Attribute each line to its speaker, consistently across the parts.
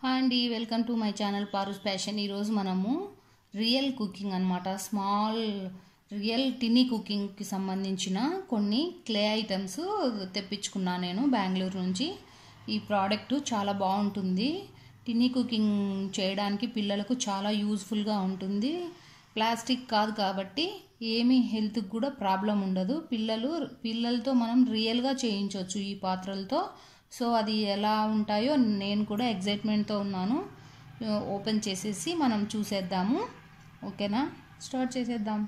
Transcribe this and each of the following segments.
Speaker 1: hi అండి welcome to my channel Paru's passion ఈరోజు మనము రియల్ కుకింగ్ అనమాట స్మాల్ రియల్ టినీ కుకింగ్కి సంబంధించిన కొన్ని క్లే ఐటమ్స్ తెప్పించుకున్నా నేను బెంగళూరు నుంచి ఈ ప్రోడక్ట్ చాలా బాగుంటుంది టినీ కుకింగ్ చేయడానికి పిల్లలకు చాలా యూజ్ఫుల్గా ఉంటుంది ప్లాస్టిక్ కాదు కాబట్టి ఏమీ హెల్త్కి కూడా ప్రాబ్లం ఉండదు పిల్లలు పిల్లలతో మనం రియల్గా చేయించవచ్చు ఈ పాత్రలతో సో అది ఎలా ఉంటాయో నేను కూడా ఎగ్జైట్మెంట్తో ఉన్నాను ఓపెన్ చేసేసి మనం చూసేద్దాము ఓకేనా స్టార్ట్ చేసేద్దాం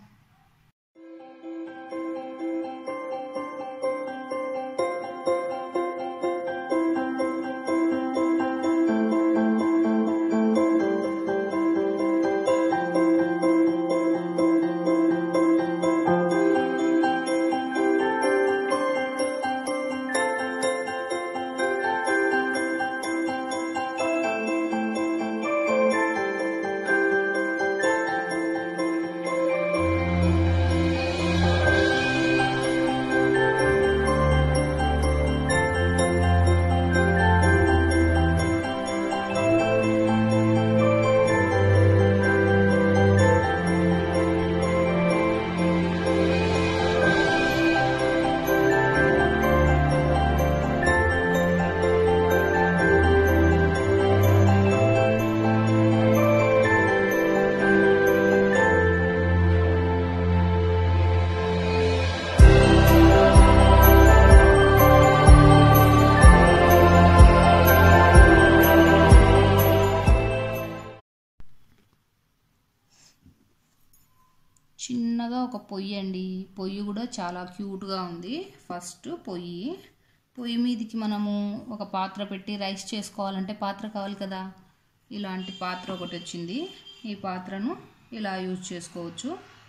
Speaker 1: చిన్నగా ఒక పొయ్యి అండి పొయ్యి కూడా చాలా క్యూట్గా ఉంది ఫస్ట్ పొయ్యి పొయ్యి మీదకి మనము ఒక పాత్ర పెట్టి రైస్ చేసుకోవాలంటే పాత్ర కావాలి కదా ఇలాంటి పాత్ర ఒకటి వచ్చింది ఈ పాత్రను ఇలా యూజ్ చేసుకోవచ్చు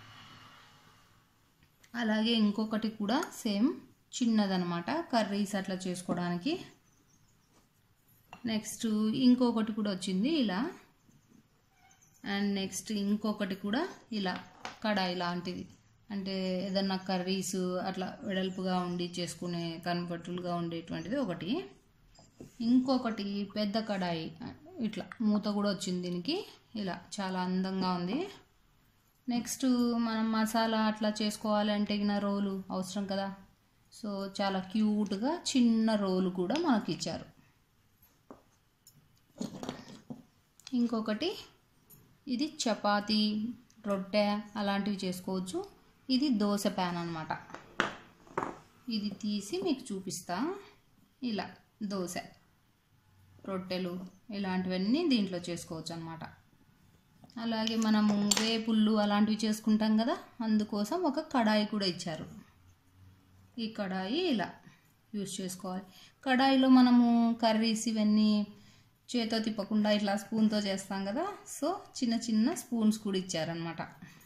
Speaker 1: అలాగే ఇంకొకటి కూడా సేమ్ చిన్నదనమాట కర్రీస్ అట్లా చేసుకోవడానికి నెక్స్ట్ ఇంకొకటి కూడా వచ్చింది ఇలా అండ్ నెక్స్ట్ ఇంకొకటి కూడా ఇలా కడాయి లాంటిది అంటే ఏదన్నా కర్రీస్ అట్లా వెడల్పుగా ఉండి చేసుకునే కంఫర్టబుల్గా ఉండేటువంటిది ఒకటి ఇంకొకటి పెద్ద కడాయి ఇట్లా మూత కూడా వచ్చింది దీనికి ఇలా చాలా అందంగా ఉంది నెక్స్ట్ మనం మసాలా అట్లా చేసుకోవాలంటే గిన రోలు అవసరం కదా సో చాలా క్యూట్గా చిన్న రోలు కూడా మనకి ఇచ్చారు ఇంకొకటి ఇది చపాతీ రొట్టె అలాంటివి చేసుకోవచ్చు ఇది దోశ ప్యాన్ అనమాట ఇది తీసి మీకు చూపిస్తా ఇలా దోశ రొట్టెలు ఇలాంటివన్నీ దీంట్లో చేసుకోవచ్చు అనమాట అలాగే మనము వేపుళ్ళు అలాంటివి చేసుకుంటాం కదా అందుకోసం ఒక కడాయి కూడా ఇచ్చారు ఈ కడాయి ఇలా యూజ్ చేసుకోవాలి కడాయిలో మనము కర్రీస్ ఇవన్నీ చేతో తిప్పకుండా ఇట్లా స్పూన్తో చేస్తాం కదా సో చిన్న చిన్న స్పూన్స్ కూడా ఇచ్చారనమాట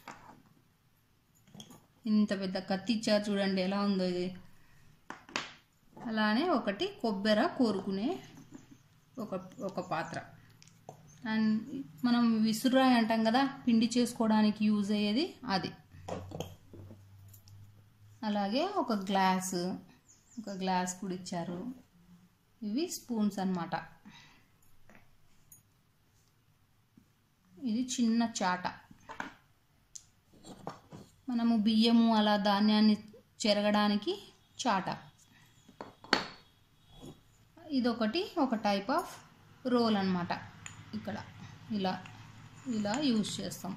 Speaker 1: ఇంత పెద్ద కత్తి ఇచ్చారు చూడండి ఎలా ఉందో ఇది అలానే ఒకటి కొబ్బెర కోరుకునే ఒక ఒక పాత్ర అండ్ మనం విసురాయి అంటాం కదా పిండి చేసుకోవడానికి యూజ్ అయ్యేది అది అలాగే ఒక గ్లాస్ ఒక గ్లాస్ కూడా ఇచ్చారు ఇవి స్పూన్స్ అన్నమాట ఇది చిన్న చాట మనము బియ్యము అలా ధాన్యాన్ని చెరగడానికి చాట ఇదొకటి ఒక టైప్ ఆఫ్ రోల్ అనమాట ఇక్కడ ఇలా ఇలా యూజ్ చేస్తాం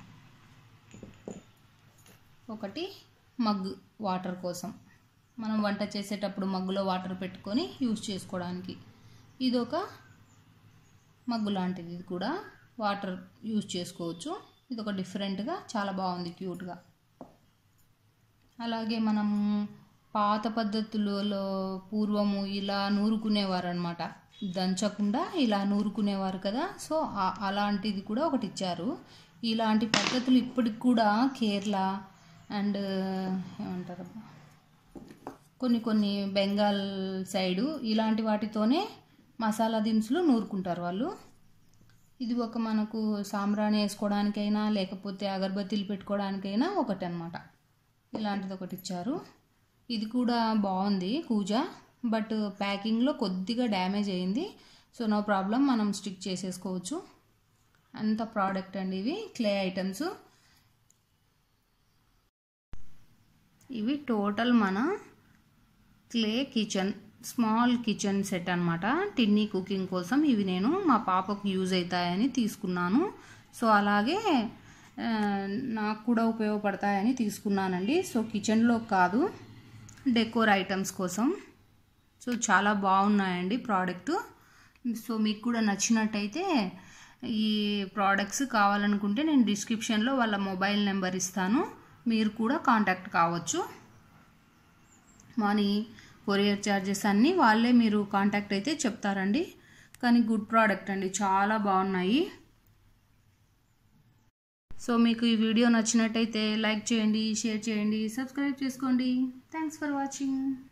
Speaker 1: ఒకటి మగ్గు వాటర్ కోసం మనం వంట చేసేటప్పుడు మగ్గులో వాటర్ పెట్టుకొని యూజ్ చేసుకోవడానికి ఇదొక మగ్గు లాంటిది ఇది కూడా వాటర్ యూజ్ చేసుకోవచ్చు ఇది ఒక డిఫరెంట్గా చాలా బాగుంది క్యూట్గా అలాగే మనం పాత పద్ధతులలో పూర్వము ఇలా నూరుకునేవారు అనమాట దంచకుండా ఇలా నూరుకునేవారు కదా సో అలాంటిది కూడా ఒకటి ఇచ్చారు ఇలాంటి పద్ధతులు ఇప్పటికి కూడా కేరళ అండ్ ఏమంటారు కొన్ని కొన్ని బెంగాల్ సైడు ఇలాంటి వాటితోనే మసాలా దినుసులు నూరుకుంటారు వాళ్ళు ఇది ఒక మనకు సాంబ్రాణి వేసుకోవడానికైనా లేకపోతే అగరబత్తీలు పెట్టుకోవడానికైనా ఒకటి అనమాట ఇలాంటిది ఒకటి ఇచ్చారు ఇది కూడా బాగుంది కూజ బట్ ప్యాకింగ్లో కొద్దిగా డ్యామేజ్ అయింది సో నో ప్రాబ్లం మనం స్టిక్ చేసేసుకోవచ్చు అంత ప్రోడక్ట్ అండి ఇవి క్లే ఐటమ్స్ ఇవి టోటల్ మన clay kitchen small kitchen set అనమాట టిన్నీ కుకింగ్ కోసం ఇవి నేను మా పాపకు యూజ్ అవుతాయని తీసుకున్నాను సో అలాగే నాకు కూడా ఉపయోగపడతాయని తీసుకున్నానండి సో కిచెన్లో కాదు డెకోర్ ఐటమ్స్ కోసం సో చాలా బాగున్నాయండి ప్రోడక్ట్ సో మీకు కూడా నచ్చినట్టయితే ఈ ప్రోడక్ట్స్ కావాలనుకుంటే నేను డిస్క్రిప్షన్లో వాళ్ళ మొబైల్ నెంబర్ ఇస్తాను మీరు కూడా కాంటాక్ట్ కావచ్చు మనీ కొరియర్ ఛార్జెస్ అన్నీ వాళ్ళే మీరు కాంటాక్ట్ అయితే చెప్తారండి కానీ గుడ్ ప్రోడక్ట్ అండి చాలా బాగున్నాయి సో మీకు ఈ వీడియో నచ్చినట్టయితే లైక్ చేయండి షేర్ చేయండి సబ్స్క్రైబ్ చేసుకోండి థ్యాంక్స్ ఫర్ వాచింగ్